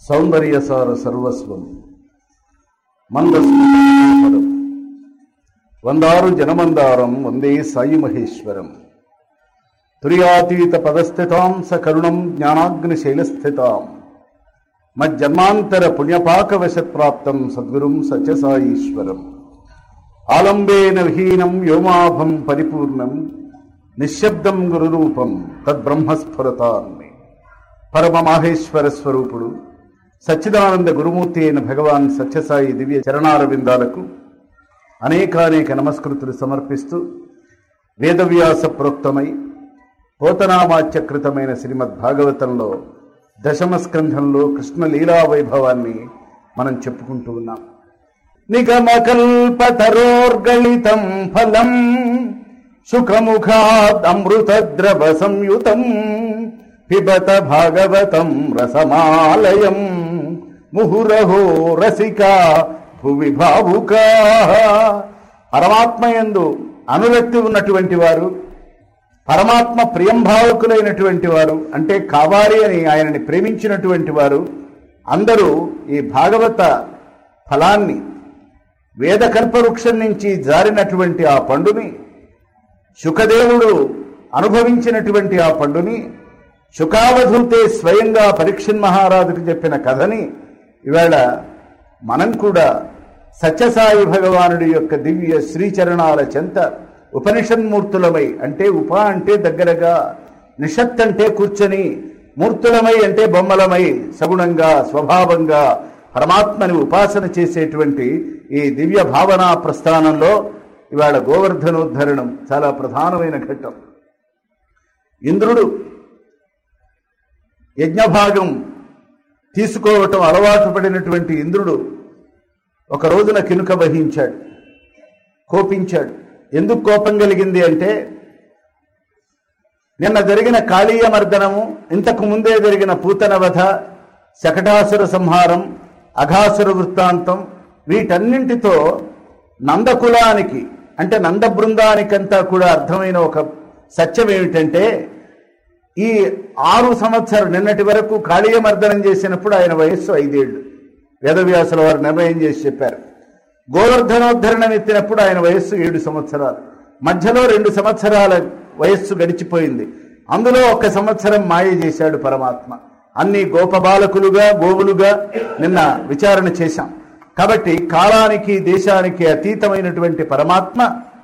సౌందర్యసార సర్వస్వం మందస్మరం వందారు జనమందారం వందే సాయి మహేశ్వరం తుర్యాతీత పదస్థితాం సకరుణం జ్ఞానాగ్ని శైలస్థితాం మజ్జన్మాంతర పుణ్యపాకవశత్ప్రాప్తం సద్గురుం సత్యసాయీశ్వరం ఆలంబేన విహీనం వ్యోమాభం పరిపూర్ణం నిశ్శబ్దం గురురూపం తద్బ్రహ్మస్ఫురతాన్మే పరమ మాహేశ్వర స్వరూపుడు సచ్చిదానంద గురుమూర్తి అయిన భగవాన్ సత్యసాయి దివ్య చరణారవిందాలకు అనేకానేక నమస్కృతులు సమర్పిస్తూ వేదవ్యాస ప్రోక్తమై పోతనామాత్యకృతమైన శ్రీమద్ భాగవతంలో దశమ స్కంధంలో కృష్ణ లీలా వైభవాన్ని మనం చెప్పుకుంటూ ఉన్నాం నిగమకల్పతరోర్గళితం ఫలం సుఖముఖాద్ అమృతద్రవ సంయుతం పిబత భాగవతం రసమాలయం ముహురహో రసికా భువి భావుకా పరమాత్మయందు అనురక్తి ఉన్నటువంటి వారు పరమాత్మ ప్రియంభావకులైనటువంటి వారు అంటే కావాలి అని ఆయనని ప్రేమించినటువంటి వారు అందరూ ఈ భాగవత ఫలాన్ని వేదకల్పవృక్షం నుంచి జారినటువంటి ఆ పండుని శుకదేవుడు అనుభవించినటువంటి ఆ పండుని శుకావధూతే స్వయంగా పరీక్షన్ మహారాజుకు చెప్పిన కథని ఇవాళ మనం కూడా సత్యసాయి భగవానుడి యొక్క దివ్య శ్రీచరణాల చెంత ఉపనిషన్మూర్తులమై అంటే ఉప అంటే దగ్గరగా నిషత్ అంటే కూర్చొని మూర్తులమై అంటే బొమ్మలమై సగుణంగా స్వభావంగా పరమాత్మని ఉపాసన చేసేటువంటి ఈ దివ్య భావనా ప్రస్థానంలో ఇవాళ గోవర్ధనోద్ధరణం చాలా ప్రధానమైన ఘట్టం ఇంద్రుడు యజ్ఞభాగం తీసుకోవటం అలవాటు పడినటువంటి ఇంద్రుడు ఒక రోజున కినుక వహించాడు కోపించాడు ఎందుకు కోపం కలిగింది అంటే నిన్న జరిగిన కాళీయ మర్దనము ఇంతకు ముందే జరిగిన పూతన వధ శకటాసుర సంహారం అఘాసుర వృత్తాంతం వీటన్నింటితో నందకులానికి అంటే నంద బృందానికంతా కూడా అర్థమైన ఒక సత్యం ఏమిటంటే ఈ ఆరు సంవత్సరం నిన్నటి వరకు కాళీయ మర్దనం చేసినప్పుడు ఆయన వయస్సు ఐదేళ్లు వేదవ్యాసుల వారు నిర్ణయం చేసి చెప్పారు గోవర్ధనోద్ధరణం ఎత్తినప్పుడు ఆయన వయస్సు ఏడు సంవత్సరాలు మధ్యలో రెండు సంవత్సరాల వయస్సు గడిచిపోయింది అందులో ఒక సంవత్సరం మాయ చేశాడు పరమాత్మ అన్ని గోపబాలకులుగా గోవులుగా నిన్న విచారణ చేశాం కాబట్టి కాలానికి దేశానికి అతీతమైనటువంటి పరమాత్మ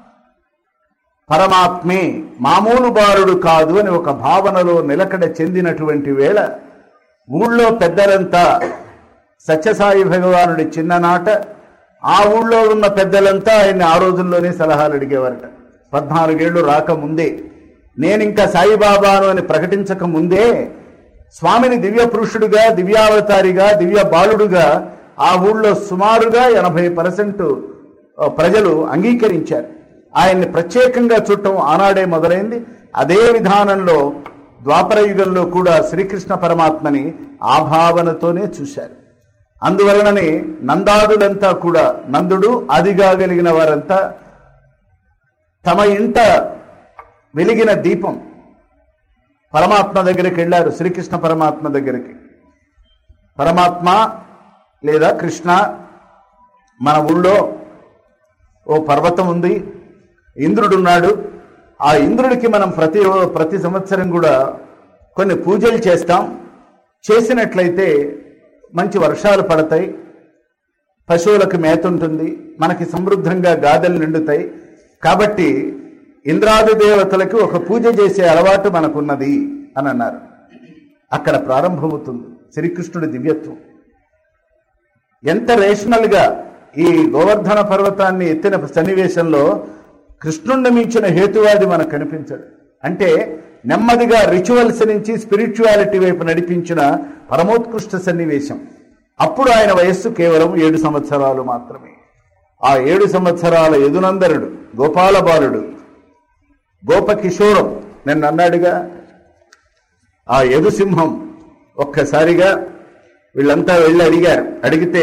పరమాత్మే మామూలు బారుడు కాదు అని ఒక భావనలో నిలకడ చెందినటువంటి వేళ ఊళ్ళో పెద్దలంతా సత్యసాయి భగవానుడి చిన్ననాట ఆ ఊళ్ళో ఉన్న పెద్దలంతా ఆయన్ని ఆ రోజుల్లోనే సలహాలు అడిగేవారట పద్నాలుగేళ్లు రాకముందే నేను ఇంకా సాయిబాబాను అని ప్రకటించక ముందే స్వామిని దివ్య పురుషుడుగా దివ్యావతారిగా దివ్య బాలుడుగా ఆ ఊళ్ళో సుమారుగా ఎనభై పర్సెంట్ ప్రజలు అంగీకరించారు ఆయన్ని ప్రత్యేకంగా చూడటం ఆనాడే మొదలైంది అదే విధానంలో ద్వాపర యుగంలో కూడా శ్రీకృష్ణ పరమాత్మని ఆ భావనతోనే చూశారు అందువలననే నందాదులంతా కూడా నందుడు అదిగా కలిగిన వారంతా తమ ఇంట వెలిగిన దీపం పరమాత్మ దగ్గరికి వెళ్ళారు శ్రీకృష్ణ పరమాత్మ దగ్గరికి పరమాత్మ లేదా కృష్ణ మన ఊళ్ళో ఓ పర్వతం ఉంది ఇంద్రుడున్నాడు ఆ ఇంద్రుడికి మనం ప్రతి ప్రతి సంవత్సరం కూడా కొన్ని పూజలు చేస్తాం చేసినట్లయితే మంచి వర్షాలు పడతాయి పశువులకు మేత ఉంటుంది మనకి సమృద్ధంగా గాదెలు నిండుతాయి కాబట్టి ఇంద్రాది దేవతలకు ఒక పూజ చేసే అలవాటు మనకున్నది అని అన్నారు అక్కడ ప్రారంభమవుతుంది శ్రీకృష్ణుడి దివ్యత్వం ఎంత రేషనల్గా ఈ గోవర్ధన పర్వతాన్ని ఎత్తిన సన్నివేశంలో కృష్ణుణ్ణి మించిన హేతువాది మనకు కనిపించడు అంటే నెమ్మదిగా రిచువల్స్ నుంచి స్పిరిచువాలిటీ వైపు నడిపించిన పరమోత్కృష్ట సన్నివేశం అప్పుడు ఆయన వయస్సు కేవలం ఏడు సంవత్సరాలు మాత్రమే ఆ ఏడు సంవత్సరాల యదునందనుడు గోపాల బాలుడు గోపకిషోరం నిన్న అన్నాడుగా ఆ యదుసింహం ఒక్కసారిగా వీళ్ళంతా వెళ్ళి అడిగారు అడిగితే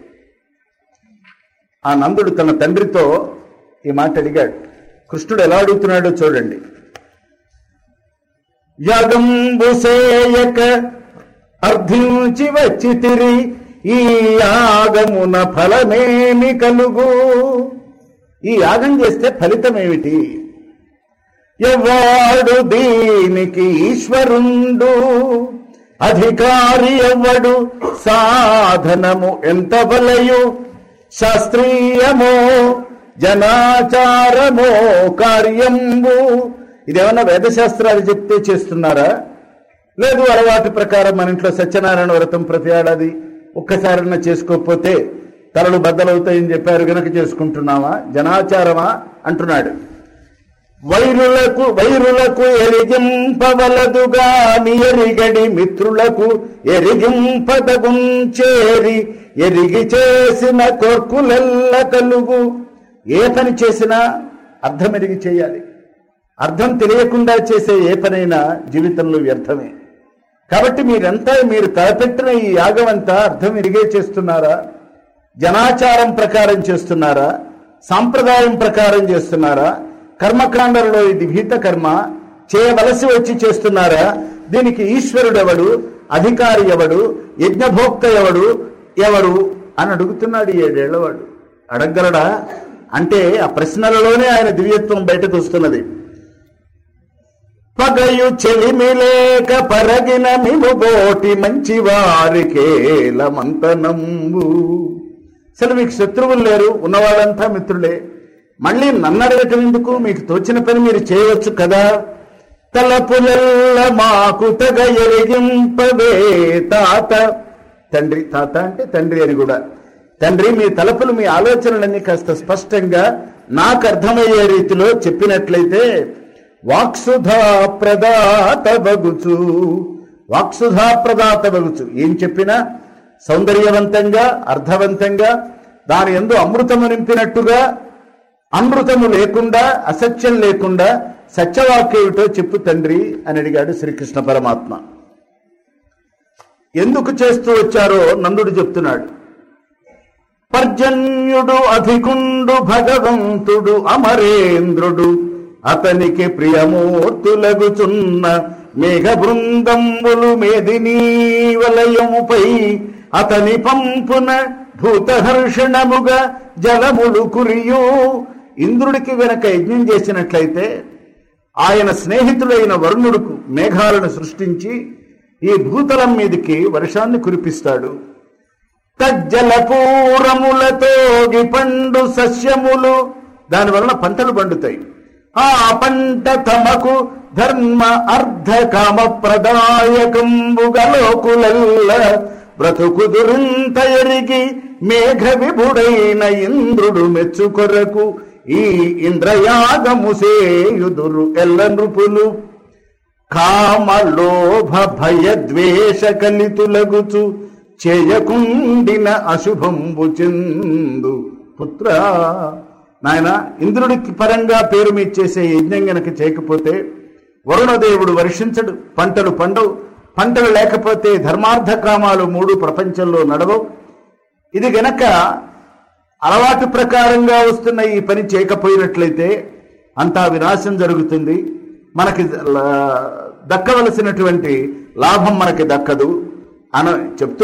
ఆ నందుడు తన తండ్రితో ఈ మాట అడిగాడు కృష్ణుడు ఎలా అడుగుతున్నాడో చూడండి యాగంబుసేయక అర్థించి వచ్చి తిరి ఈ యాగమున ఫలమేమి కలుగు ఈ యాగం చేస్తే ఫలితం ఏమిటి ఎవ్వాడు దీనికి ఈశ్వరుండు అధికారి ఎవ్వడు సాధనము ఎంత వలయు శాస్త్రీయమో జనాచారమో కార్యంబు ఇదేమన్నా వేదశాస్త్రాలు చెప్తే చేస్తున్నారా లేదు అలవాటు ప్రకారం మన ఇంట్లో సత్యనారాయణ వ్రతం ప్రతి ఏడాది ఒక్కసారన్నా చేసుకోకపోతే తలలు బద్దలవుతాయని చెప్పారు గనక చేసుకుంటున్నామా జనాచారమా అంటున్నాడు వైరులకు వైరులకు ఎరిగింపవలదుగా ఎరిగడి మిత్రులకు ఎరిగింపదగుంచేరి ఎరిగి చేసిన కొర్కులెల్ల కలుగు ఏ పని చేసినా అర్థం ఎరిగి చేయాలి అర్థం తెలియకుండా చేసే ఏ పనైనా జీవితంలో వ్యర్థమే కాబట్టి మీరంతా మీరు తలపెట్టిన ఈ యాగం అంతా అర్థం ఎరిగే చేస్తున్నారా జనాచారం ప్రకారం చేస్తున్నారా సాంప్రదాయం ప్రకారం చేస్తున్నారా కర్మకాండలలో ఇది భీత కర్మ చేయవలసి వచ్చి చేస్తున్నారా దీనికి ఈశ్వరుడు ఎవడు అధికారి ఎవడు యజ్ఞభోక్త ఎవడు ఎవరు అని అడుగుతున్నాడు ఈ ఏడేళ్లవాడు అడగలడా అంటే ఆ ప్రశ్నలలోనే ఆయన దివ్యత్వం బయటకు వస్తున్నది పగయు చెలిమిలేక పరగిన మిముబోటి మంచి వారికేల మంతనంబు అసలు మీకు శత్రువులు లేరు ఉన్నవాళ్ళంతా మిత్రులే మళ్ళీ నన్ను అడగటం ఎందుకు మీకు తోచిన పని మీరు చేయవచ్చు కదా తలపులెల్ల మాకు తగ ఎరిగింపవే తాత తండ్రి తాత అంటే తండ్రి అని కూడా తండ్రి మీ తలపులు మీ ఆలోచనలన్నీ కాస్త స్పష్టంగా నాకు అర్థమయ్యే రీతిలో చెప్పినట్లయితే వాక్సుధా ప్రదాత బగుచు వాక్సుధా ప్రదాత బగుచు ఏం చెప్పినా సౌందర్యవంతంగా అర్థవంతంగా దాని ఎందు అమృతము నింపినట్టుగా అమృతము లేకుండా అసత్యం లేకుండా సత్యవాక్యేమిటో చెప్పు తండ్రి అని అడిగాడు శ్రీకృష్ణ పరమాత్మ ఎందుకు చేస్తూ వచ్చారో నందుడు చెప్తున్నాడు పర్జన్యుడు అధికుండు భగవంతుడు అమరేంద్రుడు అతనికి ప్రియమూర్తులగుచున్న మేఘ బృందంబులు మేదినీ వలయముపై అతని పంపున భూతహర్షణముగా జలములు కురియు ఇంద్రుడికి వెనక యజ్ఞం చేసినట్లయితే ఆయన స్నేహితుడైన వరుణుడుకు మేఘాలను సృష్టించి ఈ భూతలం మీదకి వర్షాన్ని కురిపిస్తాడు తజ్జలపూరములతోగి పండు సస్యములు దాని వలన పంటలు పండుతాయి ఆ పంట తమకు ధర్మ అర్ధ కామ ప్రదాయకంబుగలోకులల్ల బ్రతుకుదురింత ఎరిగి మేఘ విభుడైన ఇంద్రుడు మెచ్చుకొరకు ఈ ఇంద్రయాగము సేయుదురు ఎల్ల నృపులు కామ లోభ భయ ద్వేష కలితులగుచు చేయకుండిన అశుభంబు చెందు పుత్ర నాయన ఇంద్రుడికి పరంగా పేరు మీద చేసే యజ్ఞం గనక చేయకపోతే వరుణదేవుడు వర్షించడు పంటలు పండవు పంటలు లేకపోతే ధర్మార్థ కామాలు మూడు ప్రపంచంలో నడవవు ఇది గనక అలవాటు ప్రకారంగా వస్తున్న ఈ పని చేయకపోయినట్లయితే అంతా వినాశం జరుగుతుంది మనకి ల- దక్కవలసినటువంటి లాభం మనకి దక్కదు అని చెప్తూ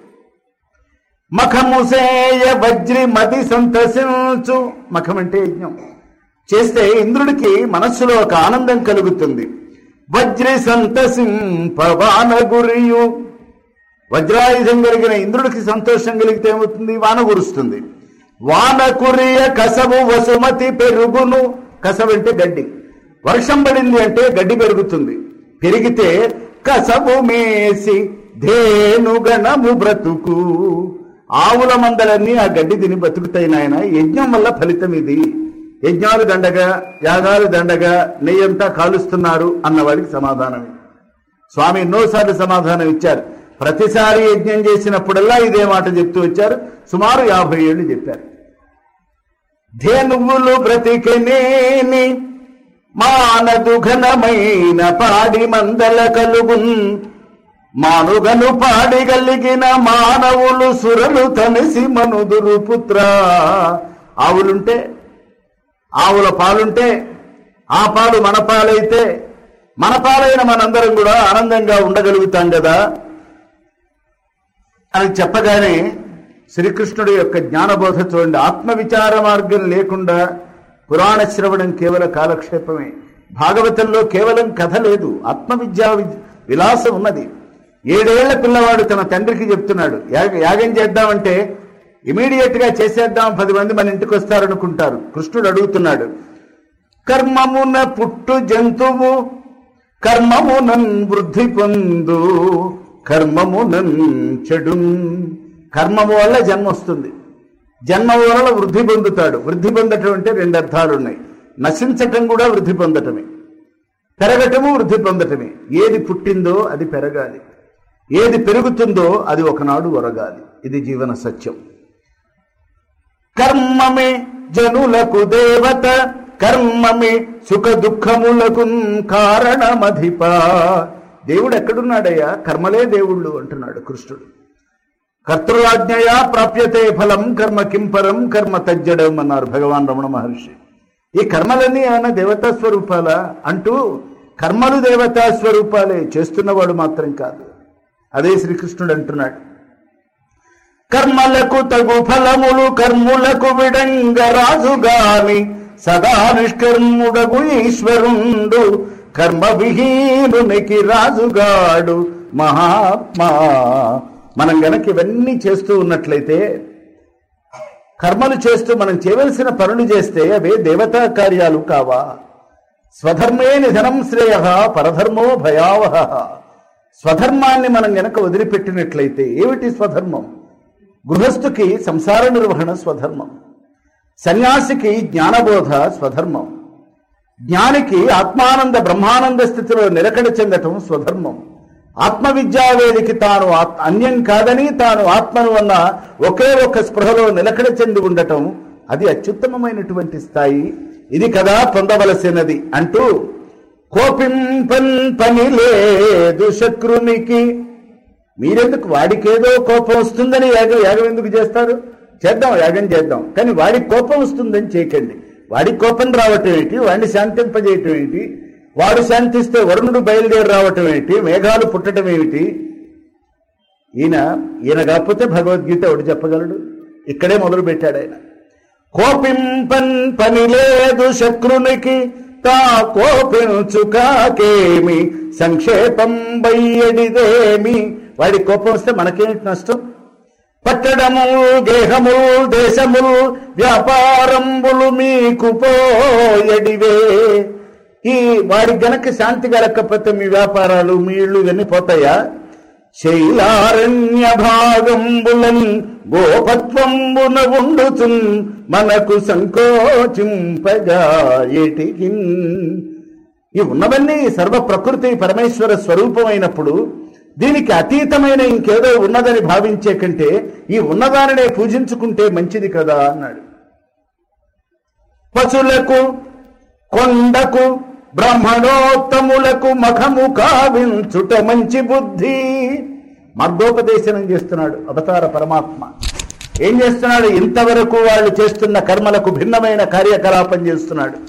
మఖముసేయ వజ్రి మది సంతసించు మఖం అంటే యజ్ఞం చేస్తే ఇంద్రుడికి మనస్సులో ఒక ఆనందం కలుగుతుంది వజ్రి సంతసింపవాన గురియు వజ్రాయుధం కలిగిన ఇంద్రుడికి సంతోషం కలిగితే ఏమవుతుంది వాన కురుస్తుంది వాన కురియ కసవు వసుమతి పెరుగును కసవు అంటే గడ్డి వర్షం పడింది అంటే గడ్డి పెరుగుతుంది పెరిగితే కసవు మేసి ధేనుగణము బ్రతుకు ఆవుల మందలన్నీ ఆ గడ్డి తిని బతుకుతాయి నాయన యజ్ఞం వల్ల ఫలితం ఇది యజ్ఞాలు దండగా యాగాలు దండగా నెయ్యంతా కాలుస్తున్నారు అన్నవాడికి సమాధానం ఇది. స్వామి ఎన్నోసార్లు సమాధానం ఇచ్చారు ప్రతిసారి యజ్ఞం చేసినప్పుడల్లా ఇదే మాట చెప్తూ వచ్చారు సుమారు యాభై ఏళ్ళు చెప్పారు ధేనువులు బ్రతికనేని మానదు ఘనమైన పాడి మందల కలుగున్ మానుగను పాడిగలిగిన మానవులు సురలు తనిసి మనుదురు పుత్ర ఆవులుంటే ఆవుల పాలుంటే ఆ పాలు మన పాలైతే మన పాలైన మనందరం కూడా ఆనందంగా ఉండగలుగుతాం కదా అని చెప్పగానే శ్రీకృష్ణుడి యొక్క జ్ఞానబోధ చూడండి ఆత్మవిచార మార్గం లేకుండా పురాణ శ్రవణం కేవల కాలక్షేపమే భాగవతంలో కేవలం కథ లేదు ఆత్మవిద్యా వి- విలాసం ఉన్నది ఏడేళ్ల పిల్లవాడు తన తండ్రికి చెప్తున్నాడు యాగ యాగం చేద్దామంటే ఇమీడియట్ గా చేసేద్దాం పది మంది మన ఇంటికి వస్తారనుకుంటారు కృష్ణుడు అడుగుతున్నాడు కర్మమున పుట్టు జంతువు కర్మమునన్ వృద్ధి పొందు కర్మమునన్ చెడు కర్మము వల్ల జన్మ వస్తుంది జన్మ వలన వృద్ధి పొందుతాడు వృద్ధి పొందటం అంటే రెండు అర్థాలు ఉన్నాయి నశించటం కూడా వృద్ధి పొందటమే పెరగటము వృద్ధి పొందటమే ఏది పుట్టిందో అది పెరగాలి ఏది పెరుగుతుందో అది ఒకనాడు ఒరగాలి ఇది జీవన సత్యం కర్మమే జనులకు దేవత కర్మమే సుఖ దుఃఖములకు కారణమధిప దేవుడు ఎక్కడున్నాడయ్యా కర్మలే దేవుళ్ళు అంటున్నాడు కృష్ణుడు కర్తృరాజ్ఞయా ప్రాప్యతే ఫలం కర్మ కింపరం కర్మ తజ్జడం అన్నారు భగవాన్ రమణ మహర్షి ఈ కర్మలన్నీ ఏమైనా దేవతా స్వరూపాలా అంటూ కర్మలు దేవతా స్వరూపాలే చేస్తున్నవాడు మాత్రం కాదు అదే శ్రీకృష్ణుడు అంటున్నాడు కర్మలకు తగు ఫలములు కర్ములకు విడంగ రాజుగాని సదా నిష్కర్ముడగు ఈశ్వరుండు కర్మ విహీనునికి రాజుగాడు మహాత్మా మనం గనక ఇవన్నీ చేస్తూ ఉన్నట్లయితే కర్మలు చేస్తూ మనం చేయవలసిన పనులు చేస్తే అవే దేవతా కార్యాలు కావా స్వధర్మే నిధనం శ్రేయ పరధర్మో భయావహ స్వధర్మాన్ని మనం గనక వదిలిపెట్టినట్లయితే ఏమిటి స్వధర్మం గృహస్థుకి సంసార నిర్వహణ స్వధర్మం సన్యాసికి జ్ఞానబోధ స్వధర్మం జ్ఞానికి ఆత్మానంద బ్రహ్మానంద స్థితిలో నిలకడ చెందటం స్వధర్మం ఆత్మవిద్యావేదికి తాను ఆత్- అన్యం కాదని తాను ఆత్మను అన్న ఒకే ఒక్క స్పృహలో నిలకడ చెంది ఉండటం అది అత్యుత్తమమైనటువంటి స్థాయి ఇది కదా పొందవలసినది అంటూ కోపింపన్ పని లేదు శక్రునికి మీరెందుకు వాడికేదో కోపం వస్తుందని యాగం యాగం ఎందుకు చేస్తారు చేద్దాం యాగం చేద్దాం కానీ వాడికి కోపం వస్తుందని చేయకండి వాడికి కోపం రావటం ఏంటి వాడిని శాంతింపజేయటం ఏంటి వాడు శాంతిస్తే వరుణుడు బయలుదేరి రావటం ఏంటి మేఘాలు పుట్టడం ఏమిటి ఈయన ఈయన కాకపోతే భగవద్గీత ఒకటి చెప్పగలడు ఇక్కడే మొదలు పెట్టాడు ఆయన కోపింపన్ పని లేదు శక్రునికి తా కోపించుకాకేమి సంక్షేపం బయ్యడిదేమి వాడి కోపం వస్తే మనకేంటి నష్టం పట్టడము గేహము దేశములు వ్యాపారంబులు మీకు పోయడివే ఈ వాడి గనక శాంతి కలగకపోతే మీ వ్యాపారాలు మీ ఇళ్ళు ఇవన్నీ పోతాయా శైలారణ్య భాగంబులన్ గోపత్వంబున ఉండుతున్ మనకు సంకోచింపగా ఏటికి ఈ ఉన్నవన్నీ సర్వ ప్రకృతి పరమేశ్వర స్వరూపమైనప్పుడు దీనికి అతీతమైన ఇంకేదో ఉన్నదని భావించే కంటే ఈ ఉన్నదానినే పూజించుకుంటే మంచిది కదా అన్నాడు పశులకు కొండకు బ్రాహ్మణోత్తములకు మఖము కావించుట మంచి బుద్ధి మార్గోపదేశనం చేస్తున్నాడు అవతార పరమాత్మ ఏం చేస్తున్నాడు ఇంతవరకు వాళ్ళు చేస్తున్న కర్మలకు భిన్నమైన కార్యకలాపం చేస్తున్నాడు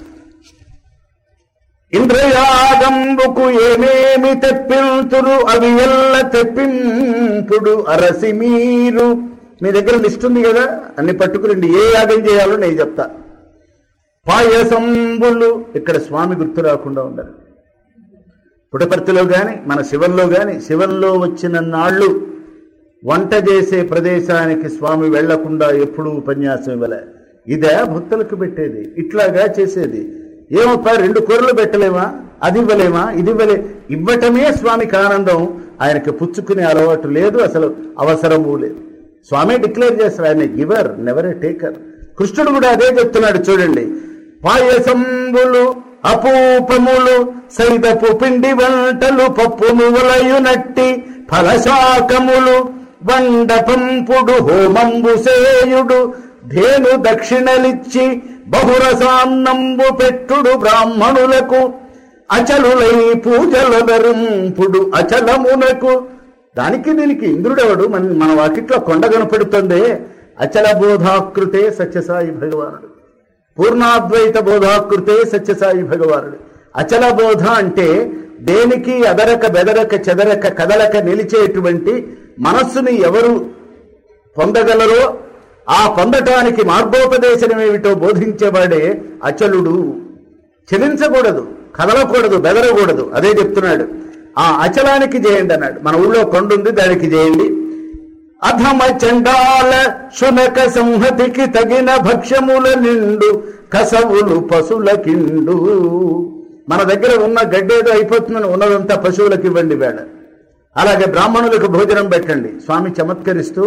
ఇంద్రయాగంబుకు ఏమేమి తెప్పింతురు అవి ఎల్ల తెప్పింపుడు అరసి మీరు మీ దగ్గర లిస్ట్ ఉంది కదా అన్ని పట్టుకురండి ఏ యాగం చేయాలో నేను చెప్తా పాయసంబులు ఇక్కడ స్వామి గుర్తు రాకుండా ఉండాలి పుటపర్తిలో గాని మన శివంలో గాని శివంలో వచ్చిన నాళ్ళు వంట చేసే ప్రదేశానికి స్వామి వెళ్లకుండా ఎప్పుడూ ఉపన్యాసం ఇవ్వలే ఇదే భక్తులకు పెట్టేది ఇట్లాగా చేసేది ఏమప్ప రెండు కూరలు పెట్టలేమా అది ఇవ్వలేమా ఇది ఇవ్వలే ఇవ్వటమే స్వామికి ఆనందం ఆయనకి పుచ్చుకునే అలవాటు లేదు అసలు అవసరము లేదు స్వామి డిక్లేర్ చేస్తారు ఆయన గివర్ నెవర్ ఏ టేకర్ కృష్ణుడు కూడా అదే చెప్తున్నాడు చూడండి పాయసంబులు అపూపములు సైదపు పిండి వంటలు పప్పును వలయునట్టి ఫలశాకములు వండపంపుడు హోమంబు సేయుడు ధేను దక్షిణలిచ్చి బహురసాన్నంబు పెట్టుడు బ్రాహ్మణులకు అచలులై పూజల నరింపుడు అచలమునకు దానికి దీనికి ఇంద్రుడెవడు మన మన వాకిట్లో కొండ కనపడుతుంది అచల బోధాకృతే సత్యసాయి భగవానుడు పూర్ణాద్వైత బోధాకృతే సత్యసాయి భగవానుడు అచల బోధ అంటే దేనికి అదరక బెదరక చెదరక కదలక నిలిచేటువంటి మనస్సుని ఎవరు పొందగలరో ఆ పొందటానికి మార్గోపదేశం ఏమిటో బోధించేవాడే అచలుడు చలించకూడదు కదలకూడదు బెదరకూడదు అదే చెప్తున్నాడు ఆ అచలానికి చేయండి అన్నాడు మన ఊళ్ళో కొండ ఉంది దానికి చేయండి అధమ చండాల శునక సంహతికి తగిన భక్ష్యముల నిండు కసవులు పశువుల కిండు మన దగ్గర ఉన్న గడ్డేదో అయిపోతుందని ఉన్నదంతా పశువులకు ఇవ్వండి వేళ అలాగే బ్రాహ్మణులకు భోజనం పెట్టండి స్వామి చమత్కరిస్తూ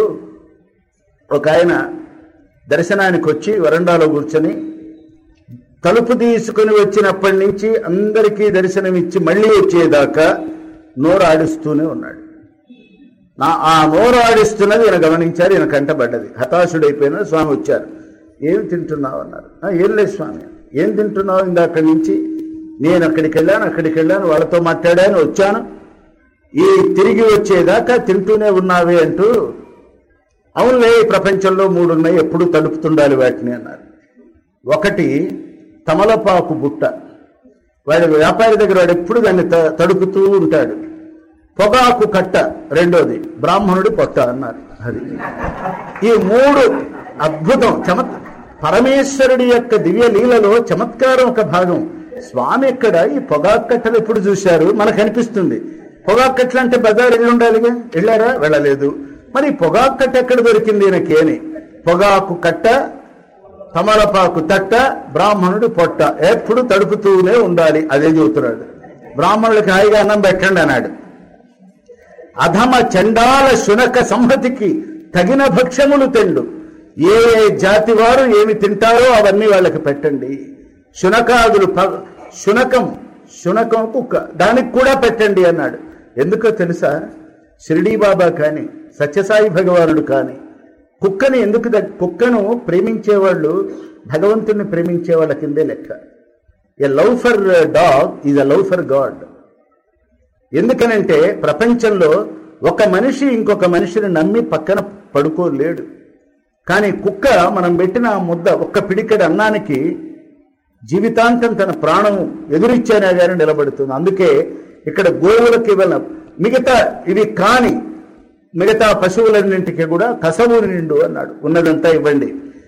ఒక ఆయన దర్శనానికి వచ్చి వరండాలో కూర్చొని తలుపు తీసుకుని వచ్చినప్పటి నుంచి అందరికీ దర్శనమిచ్చి మళ్ళీ వచ్చేదాకా నోరు ఆడిస్తూనే ఉన్నాడు నా ఆ నోరు ఆడిస్తున్నది ఈయన గమనించారు ఈయన కంటపడ్డది హతాశుడైపోయిన స్వామి వచ్చారు ఏం తింటున్నావు అన్నారు "ఆ, ఏం లేదు స్వామి ఏం తింటున్నావు ఇందాక్కడి నుంచి నేను అక్కడికి వెళ్ళాను అక్కడికి వెళ్ళాను వాళ్ళతో మాట్లాడాను వచ్చాను ఈ తిరిగి వచ్చేదాకా తింటూనే ఉన్నావే అంటూ అవునులే ఈ ప్రపంచంలో మూడు ఉన్నాయి ఎప్పుడు తలుపుతుండాలి వాటిని అన్నారు ఒకటి తమలపాకు బుట్ట వాడి వ్యాపారి దగ్గర వాడు ఎప్పుడు దాన్ని త- తడుపుతూ ఉంటాడు పొగాకు కట్ట రెండోది బ్రాహ్మణుడి పొట్ట అన్నారు అది ఈ మూడు అద్భుతం చమత్ పరమేశ్వరుడి యొక్క దివ్య లీలలో చమత్కారం ఒక భాగం స్వామి ఎక్కడ ఈ పొగాకు కట్టలు ఎప్పుడు చూశారు మనకు అనిపిస్తుంది పొగాకు కట్టలు అంటే బజార్ ఇల్లు ఉండాలిగా వెళ్ళారా వెళ్ళలేదు మరి ఈ పొగాకు కట్ట ఎక్కడ దొరికింది ఈయనకి అని పొగాకు కట్ట తమలపాకు తట్ట బ్రాహ్మణుడి పొట్ట ఎప్పుడు తడుపుతూనే ఉండాలి అదే చెబుతున్నాడు బ్రాహ్మణుడికి హాయిగా అన్నం పెట్టండి అన్నాడు అధమ చండాల శునక సంహతికి తగిన భక్ష్యములు తెండు ఏ ఏ జాతి వారు ఏమి తింటారో అవన్నీ వాళ్ళకి పెట్టండి శునకాదులు ప- శునకం శునకం కుక్క దానికి కూడా పెట్టండి అన్నాడు ఎందుకో తెలుసా షిరిడీ బాబా కానీ సత్యసాయి భగవానుడు కానీ కుక్కని ఎందుకు దగ్- కుక్కను ప్రేమించేవాళ్ళు భగవంతుని ప్రేమించే వాళ్ళ కిందే లెక్క a love for dog is a love for God ఎందుకనంటే ప్రపంచంలో ఒక మనిషి ఇంకొక మనిషిని నమ్మి పక్కన పడుకోలేడు కానీ కుక్క మనం పెట్టిన ఆ ముద్ద ఒక్క పిడికెడు అన్నానికి జీవితాంతం తన ప్రాణం ఎదురిచ్చానే గాని నిలబడుతుంది అందుకే ఇక్కడ గోవులకి వెళ్ళ మిగతా ఇవి కాని మిగతా పశువులన్నింటికి కూడా కసవు నిండు అన్నాడు ఉన్నదంతా ఇవ్వండి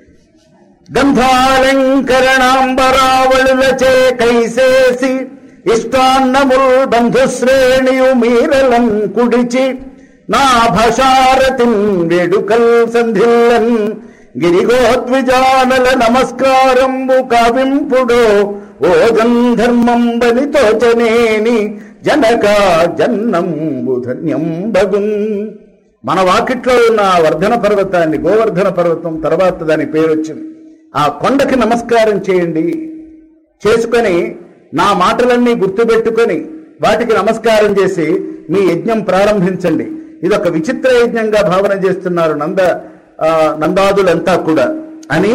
గంధాలంకరణాంబరావళులచే కైసేసి ఇష్టాన్నముల్ బంధుశ్రేణియు మీరలం కుడిచి నా భషారతిన్ వేడుకల్ సంధిల్లన్ గిరిగోద్విజానల నమస్కారంబు కావింపుడో ఓ గంధర్మంబని తోచనేని జనక జన్నంబు ధన్యంబగున్ మన వాకిట్లో ఉన్న ఆ వర్ధన పర్వతాన్ని గోవర్ధన పర్వతం తర్వాత దాని పేరు వచ్చింది ఆ కొండకి నమస్కారం చేయండి చేసుకొని నా మాటలన్నీ గుర్తుపెట్టుకొని వాటికి నమస్కారం చేసి మీ యజ్ఞం ప్రారంభించండి ఇది ఒక విచిత్ర యజ్ఞంగా భావన చేస్తున్నారు నంద ఆ, నందాదులంతా కూడా అని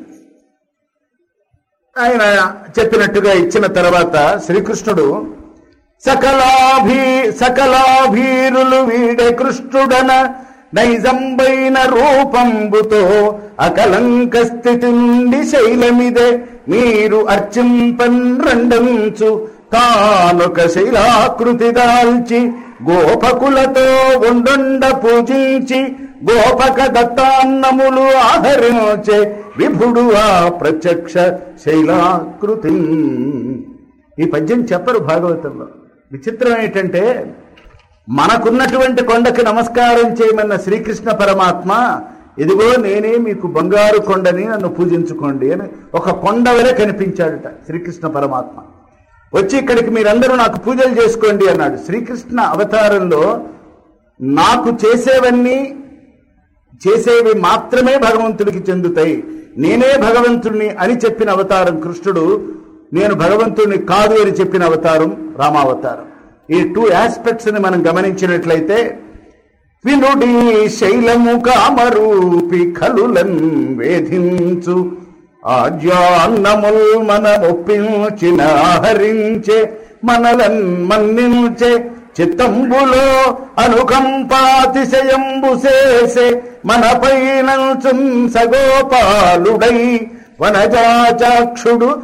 ఆయన చెప్పినట్టుగా ఇచ్చిన తర్వాత శ్రీకృష్ణుడు సకలాభీ సకలాభీరులు వీడే కృష్ణుడన నైజంబైన రూపంబుతో అకలంక స్థితి నుండి శైలమిదే మీరు అర్చింపన్ రెండంచు తానొక శైలాకృతి దాల్చి గోపకులతో ఉండుండ పూజించి గోపక దత్తాన్నములు ఆహరించే విభుడు ఆ ప్రత్యక్ష శైలాకృతి ఈ పద్యం చెప్పరు భాగవతంలో విచిత్రం ఏంటంటే మనకున్నటువంటి కొండకి నమస్కారం చేయమన్న శ్రీకృష్ణ పరమాత్మ ఇదిగో నేనే మీకు బంగారు కొండని నన్ను పూజించుకోండి అని ఒక కొండ వలె కనిపించాడట శ్రీకృష్ణ పరమాత్మ వచ్చి ఇక్కడికి మీరందరూ నాకు పూజలు చేసుకోండి అన్నాడు శ్రీకృష్ణ అవతారంలో నాకు చేసేవన్నీ చేసేవి మాత్రమే భగవంతుడికి చెందుతాయి నేనే భగవంతుడిని అని చెప్పిన అవతారం కృష్ణుడు నేను భగవంతుడిని కాదు అని చెప్పిన అవతారం రామావతారం ఈ టూ ఆస్పెక్ట్స్ ని మనం గమనించినట్లయితే వినుడి శైలము కామరూపి కలులన్ వేధించు ఆజ్యాన్నముల్ మనమొప్పించిన ఆహరించే మనలన్ మన్నించే చిత్తంబులో అనుకంపాతిశయంబు చేసే మన పైన సగోపాలుడై వనజాచాక్షుడు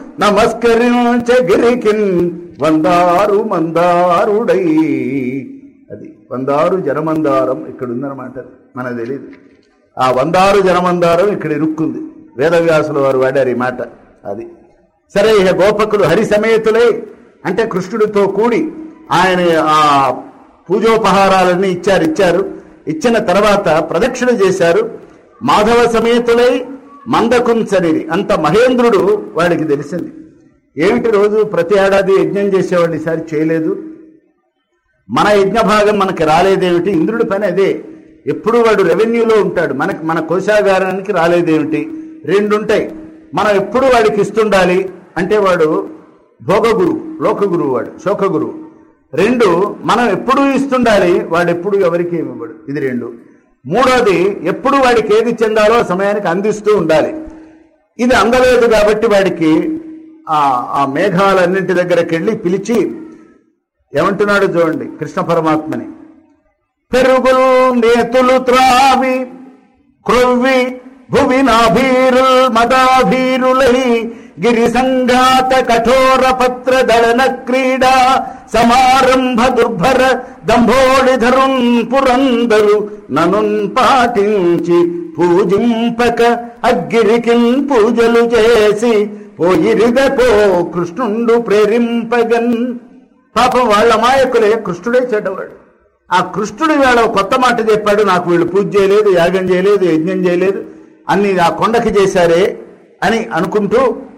నమస్కరించే గిరికిన్ వందారు మందారుడై అది వందారు జనమందారం ఇక్కడ ఉందన్నమాట మనకు తెలియదు ఆ వందారు జనమందారం ఇక్కడ ఇరుక్కుంది వేదవ్యాసుల వారు వాడారు ఈ మాట అది సరే ఇక గోపకులు హరి సమేతులై అంటే కృష్ణుడితో కూడి ఆయన ఆ పూజోపహారాలన్నీ ఇచ్చారు ఇచ్చారు ఇచ్చిన తర్వాత ప్రదక్షిణ చేశారు మాధవ సమేతులై మందకుంచనిది అంత మహేంద్రుడు వాడికి తెలిసింది ఏమిటి రోజు ప్రతి ఏడాది యజ్ఞం చేసేవాడిని ఈసారి చేయలేదు మన యజ్ఞ భాగం మనకి రాలేదేమిటి ఇంద్రుడి పని అదే ఎప్పుడు వాడు రెవెన్యూలో ఉంటాడు మనకి మన కోశాగారానికి రాలేదేమిటి రెండు ఉంటాయి మనం ఎప్పుడు వాడికి ఇస్తుండాలి అంటే వాడు భోగగురు లోకగురువు వాడు శోకగురువు రెండు మనం ఎప్పుడు ఇస్తుండాలి వాడు ఎప్పుడు ఎవరికి ఇవ్వబడు ఇది రెండు మూడోది ఎప్పుడు వాడికి ఏది చెందాలో ఆ సమయానికి అందిస్తూ ఉండాలి ఇది అందలేదు కాబట్టి వాడికి ఆ ఆ మేఘాలన్నింటి దగ్గరికి వెళ్ళి పిలిచి ఏమంటున్నాడు చూడండి కృష్ణ పరమాత్మని పెరుగులు నేతులు త్రావి క్రొవ్వి భువి నాభీరుల్ మదాభీరులై గిరి సంఘాత కఠోర పత్ర దళన క్రీడా సమారంభ దుర్భర దంభోళిధరున్ పురందరు ననున్ పాటించి పూజింపక అగ్గిరికిన్ పూజలు చేసి పోయిరిద పో కృష్ణుండు ప్రేరింపగన్ పాపం వాళ్ళ మాయకులే కృష్ణుడే చెడ్డవాడు ఆ కృష్ణుడు వేళ కొత్త మాట చెప్పాడు నాకు వీళ్ళు పూజ చేయలేదు యాగం చేయలేదు యజ్ఞం చేయలేదు అన్ని ఆ కొండకి చేశారే అని అనుకుంటూ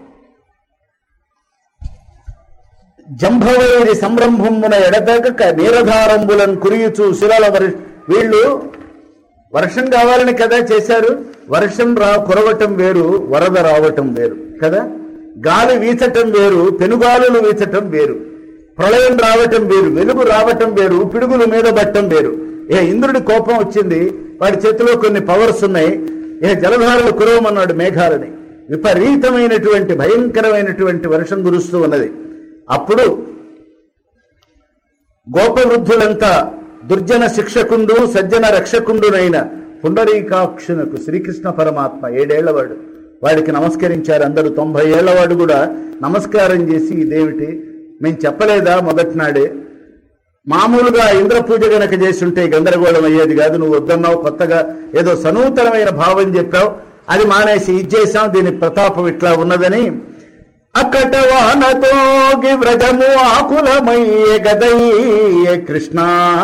జంభవైరి సంరంభమున ఎడతెగక నీరధారంబులను కురియుచు శిలల వరి వీళ్ళు వర్షం కావాలని కదా చేశారు వర్షం రా కురవటం వేరు వరద రావటం వేరు కదా గాలి వీచటం వేరు పెనుగాలులు వీచటం వేరు ప్రళయం రావటం వేరు వెలుగు రావటం వేరు పిడుగులు మీద పట్టం వేరు ఏ ఇంద్రుడి కోపం వచ్చింది వాడి చేతిలో కొన్ని పవర్స్ ఉన్నాయి ఏ జలధారలు కురవమన్నాడు మేఘాలని విపరీతమైనటువంటి భయంకరమైనటువంటి వర్షం కురుస్తూ ఉన్నది అప్పుడు గోపవృద్ధులంతా దుర్జన శిక్షకుండు సజ్జన రక్షకుండునైన పుండరీకాక్షునకు శ్రీకృష్ణ పరమాత్మ ఏడేళ్లవాడు వాడికి నమస్కరించారు అందరూ తొంభై ఏళ్లవాడు కూడా నమస్కారం చేసి ఇదేమిటి మేము చెప్పలేదా మొదటి నాడే మామూలుగా ఇంద్ర పూజ గనక చేస్తుంటే గందరగోళం అయ్యేది కాదు నువ్వు వద్దన్నావు కొత్తగా ఏదో సనూతనమైన భావం చెప్పావు అది మానేసి ఇచ్చేసాం దీని ప్రతాపం ఇట్లా ఉన్నదని అక్కట వానతోగి వ్రజము ఆకులమయ్యే గదయ్యే కృష్ణ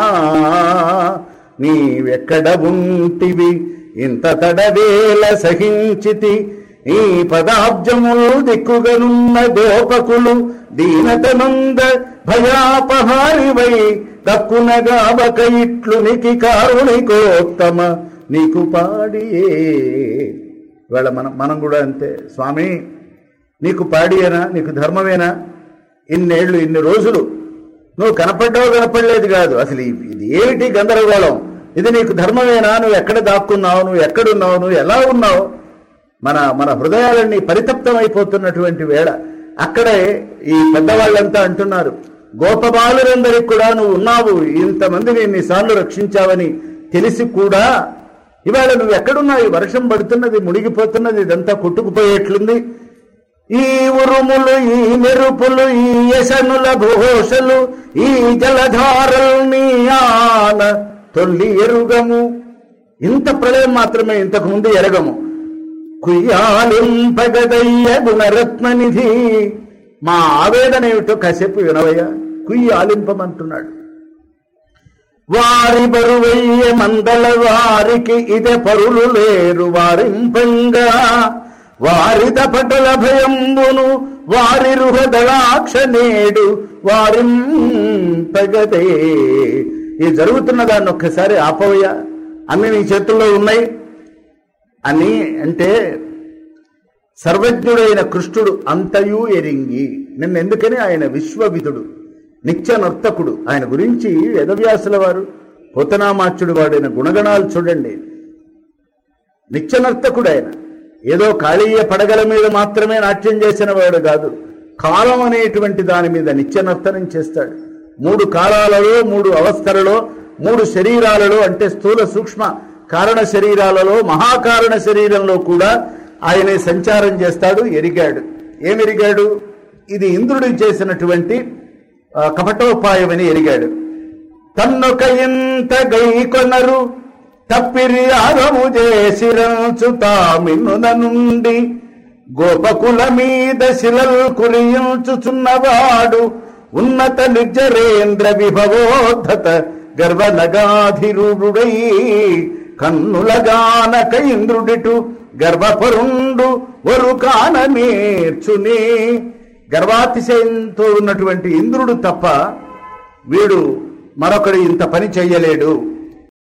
నీవెక్కడ ఉంటివి ఇంత తడవేల సహించితి ఈ పదాబ్జములు దిక్కుగనున్న గోపకులు దీనతనుంద భయాపహారివై దక్కునగాబక ఇట్లు నికి కారుణికోత్తమ నీకు పాడియే ఇవాళ మనం మనం కూడా అంతే స్వామి నీకు పాడియేనా నీకు ధర్మమేనా ఇన్నేళ్ళు ఇన్ని రోజులు నువ్వు కనపడ్డావు కనపడలేదు కాదు అసలు ఇ- ఇది ఏమిటి గందరగోళం ఇది నీకు ధర్మమేనా నువ్వు ఎక్కడ దాక్కున్నావు నువ్వు ఎక్కడున్నావు నువ్వు ఎలా ఉన్నావు మన మన హృదయాలన్నీ పరితప్తమైపోతున్నటువంటి వేళ అక్కడే ఈ పెద్దవాళ్ళంతా అంటున్నారు గోపబాలురందరికి కూడా నువ్వు ఉన్నావు ఇంతమందిని ఇన్నిసార్లు రక్షించావని తెలిసి కూడా ఇవాళ నువ్వు ఎక్కడున్నావు ఈ వర్షం పడుతున్నది మునిగిపోతున్నది ఇదంతా కొట్టుకుపోయేట్లుంది ఈ ఉరుములు ఈ మెరుపులు ఈ యశనుల ఘోషలు ఈ జలధారలు నీ ఆన తొల్లి ఎరుగము ఇంత ప్రళయం మాత్రమే ఇంతకు ముందు ఎరగము కుయ్యాలింపగదయ్య గుణరత్ననిధి మా ఆవేదన ఏమిటో కాసేపు వినవయ్య కుయ్యాలింపమంటున్నాడు వారి బరువయ్య మందల వారికి ఇదే పరులు లేరు వారింపంగా వారిద పటల భయంబును వారి రుహదళాక్ష నేడు వారింపగదే ఇది జరుగుతున్న దాన్ని ఒక్కసారి ఆపవయ్య అన్ని నీ చేతుల్లో ఉన్నాయి అని అంటే సర్వజ్ఞుడైన కృష్ణుడు అంతయు ఎరింగి నిన్న ఎందుకని ఆయన విశ్వవిధుడు నిత్య నర్తకుడు ఆయన గురించి వేదవ్యాసుల వారు పోతనామాచ్యుడు వాడైన గుణగణాలు చూడండి నిత్య నర్తకుడు ఆయన ఏదో కాళీయ పడగల మీద మాత్రమే నాట్యం చేసిన వాడు కాదు కాలం అనేటువంటి దాని మీద నిత్య నర్తనం చేస్తాడు మూడు కాలాలలో మూడు అవస్థలలో మూడు శరీరాలలో అంటే స్థూల సూక్ష్మ కారణ శరీరాలలో మహాకారణ శరీరంలో కూడా ఆయనే సంచారం చేస్తాడు ఎరిగాడు ఏమెరిగాడు ఇది ఇంద్రుడు చేసినటువంటి ఆ, కపటోపాయమని ఎరిగాడు తన్నొక ఇంత గైకొనరు తప్పిరి ఆగము చేసిరంచు తామిన్నున నుండి గోపకుల మీద శిలల్ కులియించుచున్నవాడు ఉన్నత నిర్జరేంద్ర విభవోద్ధత గర్వనగాధిరుడై కన్నులగానక ఇంద్రుడిటు గర్వపరుండు వరు కాన నేర్చునే గర్వాతిశయంతో ఉన్నటువంటి ఇంద్రుడు తప్ప వీడు మరొకడు ఇంత పని చెయ్యలేడు